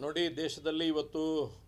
ನೋಡಿ ದೇಶದಲ್ಲಿ ಇವತ್ತು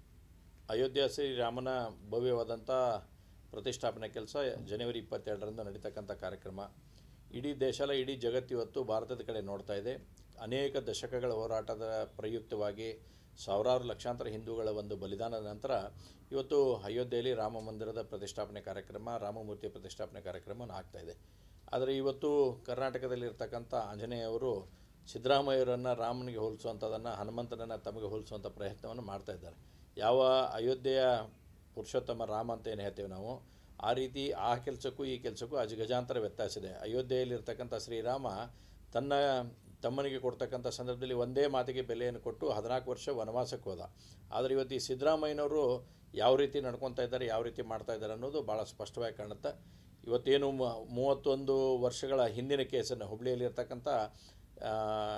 ಅಯೋಧ್ಯ ಶ್ರೀರಾಮನ ಭವ್ಯವಾದಂಥ ಪ್ರತಿಷ್ಠಾಪನೆ ಕೆಲಸ ಜನವರಿ ಇಪ್ಪತ್ತೆರಡರಂದು ನಡೀತಕ್ಕಂಥ ಕಾರ್ಯಕ್ರಮ ಇಡೀ ದೇಶ ಅಲ್ಲ ಇಡೀ ಜಗತ್ತು ಇವತ್ತು ಭಾರತದ ಕಡೆ ನೋಡ್ತಾ ಇದೆ ಅನೇಕ ದಶಕಗಳ ಹೋರಾಟದ ಪ್ರಯುಕ್ತವಾಗಿ ಸಾವಿರಾರು ಲಕ್ಷಾಂತರ ಹಿಂದೂಗಳ ಒಂದು ಬಲಿದಾನದ ನಂತರ ಇವತ್ತು ಅಯೋಧ್ಯೆಯಲ್ಲಿ ರಾಮ ಮಂದಿರದ ಪ್ರತಿಷ್ಠಾಪನೆ ಕಾರ್ಯಕ್ರಮ ರಾಮಮೂರ್ತಿಯ ಪ್ರತಿಷ್ಠಾಪನೆ ಕಾರ್ಯಕ್ರಮವನ್ನು ಆಗ್ತಾ ಇದೆ ಆದರೆ ಇವತ್ತು ಕರ್ನಾಟಕದಲ್ಲಿರ್ತಕ್ಕಂಥ ಆಂಜನೇಯವರು ಸಿದ್ದರಾಮಯ್ಯರನ್ನು ರಾಮನಿಗೆ ಹೋಲಿಸುವಂಥದ್ದನ್ನು ಹನುಮಂತನನ್ನು ತಮಗೆ ಹೋಲಿಸುವಂಥ ಪ್ರಯತ್ನವನ್ನು ಮಾಡ್ತಾ ಇದ್ದಾರೆ ಯಾವ ಅಯೋಧ್ಯೆಯ ಪುರುಷೋತ್ತಮ ರಾಮ ಅಂತ ಏನು ಹೇಳ್ತೇವೆ ನಾವು ಆ ರೀತಿ ಆ ಕೆಲಸಕ್ಕೂ ಈ ಕೆಲಸಕ್ಕೂ ಅಜಗಜಾಂತರ ವ್ಯತ್ಯಾಸ ಇದೆ ಅಯೋಧ್ಯೆಯಲ್ಲಿರ್ತಕ್ಕಂಥ ಶ್ರೀರಾಮ ತನ್ನ ತಮ್ಮನಿಗೆ ಕೊಡ್ತಕ್ಕಂಥ ಸಂದರ್ಭದಲ್ಲಿ ಒಂದೇ ಮಾತಿಗೆ ಬೆಲೆಯನ್ನು ಕೊಟ್ಟು ಹದಿನಾಲ್ಕು ವರ್ಷ ವನವಾಸಕ್ಕೆ ಹೋದ ಆದರೆ ಇವತ್ತು ಈ ಸಿದ್ದರಾಮಯ್ಯನವರು ಯಾವ ರೀತಿ ನಡ್ಕೊತಾ ಇದ್ದಾರೆ ಯಾವ ರೀತಿ ಮಾಡ್ತಾ ಇದ್ದಾರೆ ಅನ್ನೋದು ಭಾಳ ಸ್ಪಷ್ಟವಾಗಿ ಕಾಣುತ್ತೆ ಇವತ್ತೇನು ಮ- ಮೂವತ್ತೊಂದು ವರ್ಷಗಳ ಹಿಂದಿನ ಕೇಸನ್ನು ಹುಬ್ಳಿಯಲ್ಲಿರ್ತಕ್ಕಂಥ ಆ,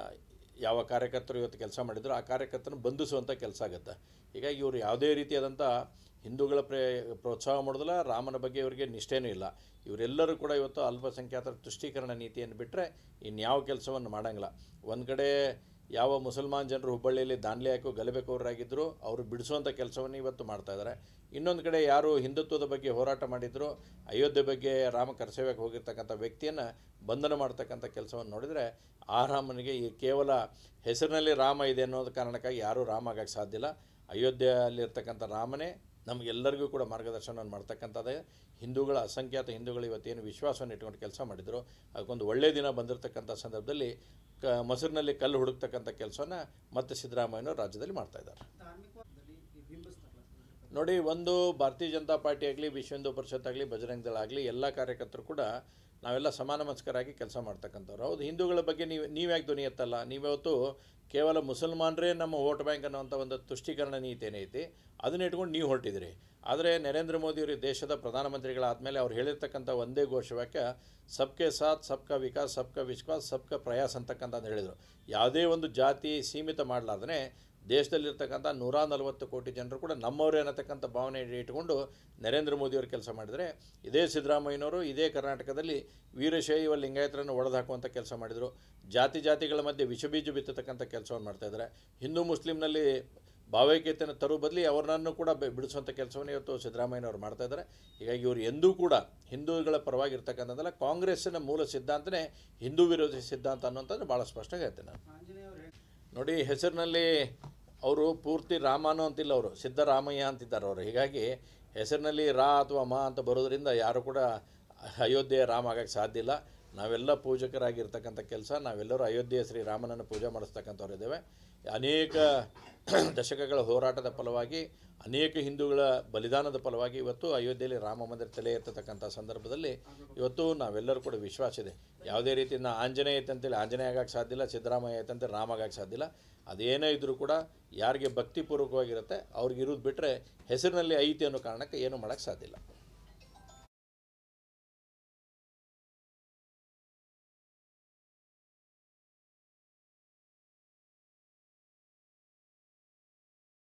ಯಾವ ಕಾರ್ಯಕರ್ತರು ಇವತ್ತು ಕೆಲಸ ಮಾಡಿದ್ರು ಆ ಕಾರ್ಯಕರ್ತನ ಬಂಧಿಸುವಂಥ ಕೆಲಸ ಆಗುತ್ತೆ ಹೀಗಾಗಿ ಇವರು ಯಾವುದೇ ರೀತಿಯಾದಂಥ ಹಿಂದೂಗಳ ಪ್ರೇ ಪ್ರೋತ್ಸಾಹ ಮಾಡೋದಿಲ್ಲ ರಾಮನ ಬಗ್ಗೆ ಇವರಿಗೆ ನಿಷ್ಠೆನೂ ಇಲ್ಲ ಇವರೆಲ್ಲರೂ ಕೂಡ ಇವತ್ತು ಅಲ್ಪಸಂಖ್ಯಾತರ ತುಷ್ಟೀಕರಣ ನೀತಿಯನ್ನು ಬಿಟ್ಟರೆ ಇನ್ಯಾವ ಕೆಲಸವನ್ನು ಮಾಡಂಗಿಲ್ಲ ಒಂದು ಕಡೆ ಯಾವ ಮುಸಲ್ಮಾನ್ ಜನರು ಹುಬ್ಬಳ್ಳಿಯಲ್ಲಿ ದಾಂಡ್ಲೆ ಹಾಕೋ ಗಲಭೆಕೋರರಾಗಿದ್ದರು ಅವರು ಬಿಡಿಸುವಂಥ ಕೆಲಸವನ್ನು ಇವತ್ತು ಮಾಡ್ತಾ ಇದ್ದಾರೆ ಇನ್ನೊಂದು ಕಡೆ ಯಾರು ಹಿಂದುತ್ವದ ಬಗ್ಗೆ ಹೋರಾಟ ಮಾಡಿದ್ರು ಅಯೋಧ್ಯೆ ಬಗ್ಗೆ ರಾಮ ಕರ್ತವ್ಯಕ್ಕೆ ಹೋಗಿರ್ತಕ್ಕಂಥ ವ್ಯಕ್ತಿಯನ್ನು ಬಂಧನ ಮಾಡ್ತಕ್ಕಂಥ ಕೆಲಸವನ್ನು ನೋಡಿದರೆ ಆ ರಾಮನಿಗೆ ಈ ಕೇವಲ ಹೆಸರಿನಲ್ಲಿ ರಾಮ ಇದೆ ಅನ್ನೋದು ಕಾರಣಕ್ಕಾಗಿ ಯಾರೂ ರಾಮ ಆಗಕ್ಕೆ ಸಾಧ್ಯ ಇಲ್ಲ ಅಯೋಧ್ಯೆಯಲ್ಲಿರ್ತಕ್ಕಂಥ ರಾಮನೇ ನಮಗೆಲ್ಲರಿಗೂ ಕೂಡ ಮಾರ್ಗದರ್ಶನವನ್ನು ಮಾಡ್ತಕ್ಕಂಥದ್ದೇ ಹಿಂದೂಗಳ ಅಸಂಖ್ಯಾತ ಹಿಂದೂಗಳು ಇವತ್ತೇನು ವಿಶ್ವಾಸವನ್ನು ಇಟ್ಕೊಂಡು ಕೆಲಸ ಮಾಡಿದರು ಅದಕ್ಕೊಂದು ಒಳ್ಳೆಯ ದಿನ ಬಂದಿರತಕ್ಕಂಥ ಸಂದರ್ಭದಲ್ಲಿ ಕ ಮೊಸರಿನಲ್ಲಿ ಕಲ್ಲು ಹುಡುಕ್ತಕ್ಕಂಥ ಕೆಲಸವನ್ನು ಮತ್ತೆ ಸಿದ್ದರಾಮಯ್ಯನವರು ರಾಜ್ಯದಲ್ಲಿ ಮಾಡ್ತಾ ಇದ್ದಾರೆ ಧಾರ್ಮಿಕವಾಗಿ ಬಿಂಬಿಸ್ತಾರಲ್ಲ ಸರ್. ನೋಡಿ ಒಂದು ಭಾರತೀಯ ಜನತಾ ಪಾರ್ಟಿ ಆಗಲಿ ವಿಶ್ವ ಹಿಂದೂ ಪರಿಷತ್ ಆಗಲಿ ಬಜರಂಗ ದಳ ಆಗಲಿ ಎಲ್ಲ ಕಾರ್ಯಕರ್ತರು ಕೂಡ ನಾವೆಲ್ಲ ಸಮಾನ ಮನಸ್ಕರಾಗಿ ಕೆಲಸ ಮಾಡ್ತಕ್ಕಂಥವ್ರು ಹೌದು ಹಿಂದೂಗಳ ಬಗ್ಗೆ ನೀವು ನೀವ್ಯಾಕೆ ಧ್ವನಿ ಎತ್ತಲ್ಲ ನೀವ್ಯಾವತ್ತು ಕೇವಲ ಮುಸಲ್ಮಾನರೇ ನಮ್ಮ ವೋಟ್ ಬ್ಯಾಂಕ್ ಅನ್ನೋಂಥ ಒಂದು ತುಷ್ಟೀಕರಣ ನೀತಿ ಏನೈತಿ ಅದನ್ನ ಇಟ್ಕೊಂಡು ನೀವು ಹೊರಟಿದ್ರಿ ಆದರೆ ನರೇಂದ್ರ ಮೋದಿಯವರು ದೇಶದ ಪ್ರಧಾನಮಂತ್ರಿಗಳಾದಮೇಲೆ ಅವ್ರು ಹೇಳಿರ್ತಕ್ಕಂಥ ಒಂದೇ ಘೋಷವಾಕ್ಯ ಸಬ್ಕೆ ಸಾಥ್ ಸಬ್ಕಾ ವಿಕಾಸ್ ಸಬ್ಕಾ ವಿಶ್ವಾಸ್ ಸಬ್ಕಾ ಪ್ರಯಾಸ್ ಅಂತಕ್ಕಂಥದ್ದು ಹೇಳಿದರು ಯಾವುದೇ ಒಂದು ಜಾತಿ ಸೀಮಿತ ಮಾಡಲಾರ್ದೇ ದೇಶದಲ್ಲಿರ್ತಕ್ಕಂಥ ನೂರ ನಲವತ್ತು ಕೋಟಿ ಜನರು ಕೂಡ ನಮ್ಮವರೇ ಅನ್ನತಕ್ಕಂಥ ಭಾವನೆ ಇಟ್ಕೊಂಡು ನರೇಂದ್ರ ಮೋದಿಯವರು ಕೆಲಸ ಮಾಡಿದರೆ ಇದೇ ಸಿದ್ದರಾಮಯ್ಯನವರು ಇದೇ ಕರ್ನಾಟಕದಲ್ಲಿ ವೀರಶೈವ ಲಿಂಗಾಯತರನ್ನು ಒಡೆದು ಹಾಕುವಂಥ ಕೆಲಸ ಮಾಡಿದರು ಜಾತಿ ಜಾತಿಗಳ ಮಧ್ಯೆ ವಿಷಬೀಜ ಬಿತ್ತತಕ್ಕಂಥ ಕೆಲಸವನ್ನು ಮಾಡ್ತಾ ಇದ್ದಾರೆ ಹಿಂದೂ ಮುಸ್ಲಿಮ್ನಲ್ಲಿ ಭಾವೈಕ್ಯತೆಯನ್ನು ತರೋ ಬದಲಿ ಅವರನ್ನು ಕೂಡ ಬೆ- ಬಿಡಿಸುವಂಥ ಕೆಲಸವನ್ನು ಇವತ್ತು ಸಿದ್ದರಾಮಯ್ಯನವರು ಮಾಡ್ತಾ ಇದ್ದಾರೆ ಹೀಗಾಗಿ ಇವರು ಎಂದೂ ಕೂಡ ಹಿಂದೂಗಳ ಪರವಾಗಿರ್ತಕ್ಕಂಥದ್ದಲ್ಲ ಕಾಂಗ್ರೆಸ್ಸಿನ ಮೂಲ ಸಿದ್ಧಾಂತನೇ ಹಿಂದೂ ವಿರೋಧಿ ಸಿದ್ಧಾಂತ ಅನ್ನೋಂಥದ್ದು ಭಾಳ ಸ್ಪಷ್ಟವಾಗಿ ಹೇಳ್ತೇನೆ ನಾನು ಆಂಜನೇಯ ಅವ್ರು ಹೇಳಿ ನೋಡಿ ಹೆಸರಿನಲ್ಲಿ ಅವರು ಪೂರ್ತಿ ರಾಮನು ಅಂತಿಲ್ಲ ಅವರು ಸಿದ್ದರಾಮಯ್ಯ ಅಂತಿದ್ದಾರೆ ಅವರು ಹೀಗಾಗಿ ಹೆಸರಿನಲ್ಲಿ ರಾ ಅಥವಾ ಮಾ ಅಂತ ಬರೋದ್ರಿಂದ ಯಾರು ಕೂಡ ಅಯೋಧ್ಯೆಯ ರಾಮ ಆಗಕ್ಕೆ ಸಾಧ್ಯ ಇಲ್ಲ ನಾವೆಲ್ಲ ಪೂಜಕರಾಗಿರ್ತಕ್ಕಂಥ ಕೆಲಸ ನಾವೆಲ್ಲರೂ ಅಯೋಧ್ಯೆಯ ಶ್ರೀರಾಮನನ್ನು ಪೂಜೆ ಮಾಡಿಸ್ತಕ್ಕಂಥವ್ರು ಇದ್ದೇವೆ ಅನೇಕ ದಶಕಗಳ ಹೋರಾಟದ ಫಲವಾಗಿ ಅನೇಕ ಹಿಂದೂಗಳ ಬಲಿದಾನದ ಫಲವಾಗಿ ಇವತ್ತು ಅಯೋಧ್ಯೆಯಲ್ಲಿ ರಾಮ ಮಂದಿರ ತಲೆ ಎತ್ತತಕ್ಕಂಥ ಸಂದರ್ಭದಲ್ಲಿ ಇವತ್ತು ನಾವೆಲ್ಲರೂ ಕೂಡ ವಿಶ್ವಾಸ ಇದೆ ಯಾವುದೇ ರೀತಿ ನಾ ಆಂಜನೇಯ ಐತಂತೇಳಿ ಆಂಜನೇಯ ಆಗಕ್ಕೆ ಸಾಧ್ಯ ಇಲ್ಲ ಸಿದ್ದರಾಮಯ್ಯ ಐತಂತೇಳಿ ರಾಮ ಆಗಕ್ಕೆ ಸಾಧ್ಯ ಇಲ್ಲ ಅದೇನೇ ಇದ್ದರೂ ಕೂಡ ಯಾರಿಗೆ ಭಕ್ತಿಪೂರ್ವಕವಾಗಿರುತ್ತೆ ಅವ್ರಿಗೆ ಇರೋದು ಬಿಟ್ಟರೆ ಹೆಸರಿನಲ್ಲಿ ಐತಿ ಅನ್ನೋ ಕಾರಣಕ್ಕೆ ಏನೂ ಮಾಡೋಕ್ಕೆ ಸಾಧ್ಯ ಇಲ್ಲ